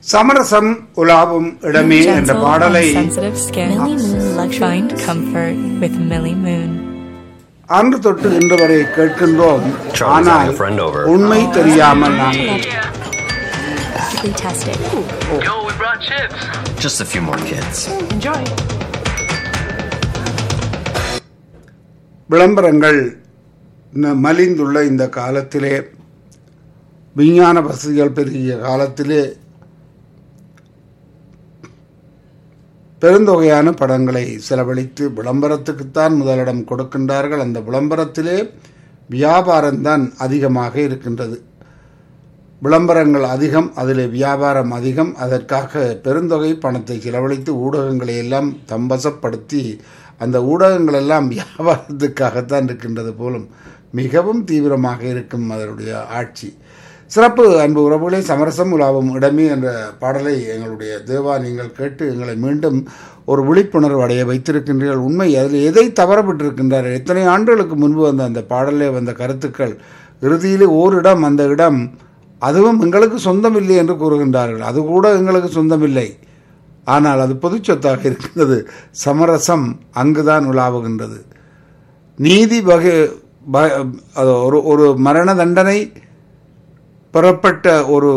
சமரசம் உலாவும் இடமே என்ற Gentle பாடலை on sensitive skin. Millie Moon Luxury Find comfort with Millie Moon. அன்று தொட்டு இன்று வரை கேட்கின்றோம் Charlie's ஆனால் having a friend over. உண்மை தெரியாமல் நாங்கள் Practically tested. Yo, we brought chips. Just a few more kids. Enjoy. விளம்பரங்கள் ந- மலிந்துள்ள இந்த காலத்திலே விஞ்ஞான வசதிகள் பெருகிய காலத்திலே பெருந்தொகையான படங்களை செலவழித்து விளம்பரத்துக்குத்தான் முதலிடம் கொடுக்கின்றார்கள் அந்த விளம்பரத்திலே வியாபாரம்தான் அதிகமாக இருக்கின்றது விளம்பரங்கள் அதிகம் அதில் வியாபாரம் அதிகம் அதற்காக பெருந்தொகை பணத்தை செலவழித்து ஊடகங்களை எல்லாம் தம்பசப்படுத்தி அந்த ஊடகங்கள் எல்லாம் வியாபாரத்துக்காகத்தான் இருக்கின்றது போலும் மிகவும் தீவிரமாக இருக்கும் அதனுடைய ஆட்சி சிறப்பு அன்பு உறவுகளே சமரசம் உலாவும் இடமே என்ற பாடலை எங்களுடைய தேவா நீங்கள் கேட்டு எங்களை மீண்டும் ஒரு விழிப்புணர்வு அடைய வைத்திருக்கின்றீர்கள் உண்மை அதில் எதை தவறப்பட்டிருக்கின்றார்கள் எத்தனை ஆண்டுகளுக்கு முன்பு வந்த அந்த பாடலே வந்த கருத்துக்கள் இறுதியிலே ஓரிடம் அந்த இடம் அதுவும் எங்களுக்கு சொந்தமில்லை என்று கூறுகின்றார்கள் அது கூட எங்களுக்கு சொந்தமில்லை ஆனால் அது பொதுச் சொத்தாக இருக்கிறது சமரசம் அங்குதான் உலாவுகின்றது நீதி வகை ப- அது ஒரு ஒரு மரண தண்டனை பெறப்பட்ட ஒரு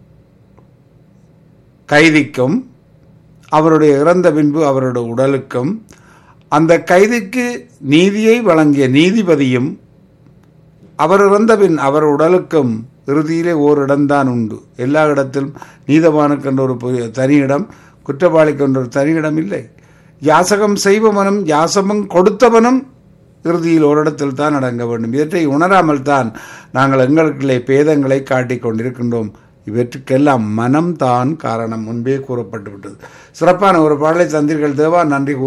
கைதிக்கும் அவருடைய இறந்த பின்பு அவருடைய உடலுக்கும் அந்த கைதிக்கு நீதியை வழங்கிய நீதிபதியும் அவர் இறந்த பின் அவர் உடலுக்கும் இறுதியிலே ஓரிடம்தான் உண்டு எல்லா இடத்திலும் நீதவானுக்கென்ற ஒரு புதிய தனி இடம் குற்றவாளிக்கென்ற ஒரு தனி இடம் இல்லை யாசகம் செய்பவனும் யாசகம் கொடுத்தவனும் இறுதியில் ஓரிடத்தில் தான் அடங்க வேண்டும் இவற்றை உணராமல் தான் நாங்கள் எங்களுக்குள்ளே பேதங்களை காட்டிக் கொண்டிருக்கின்றோம் இவற்றுக்கெல்லாம் மனம்தான் காரணம் முன்பே கூறப்பட்டு விட்டது சிறப்பான ஒரு பாடலை தந்தீர்கள் தேவா நன்றி கூறி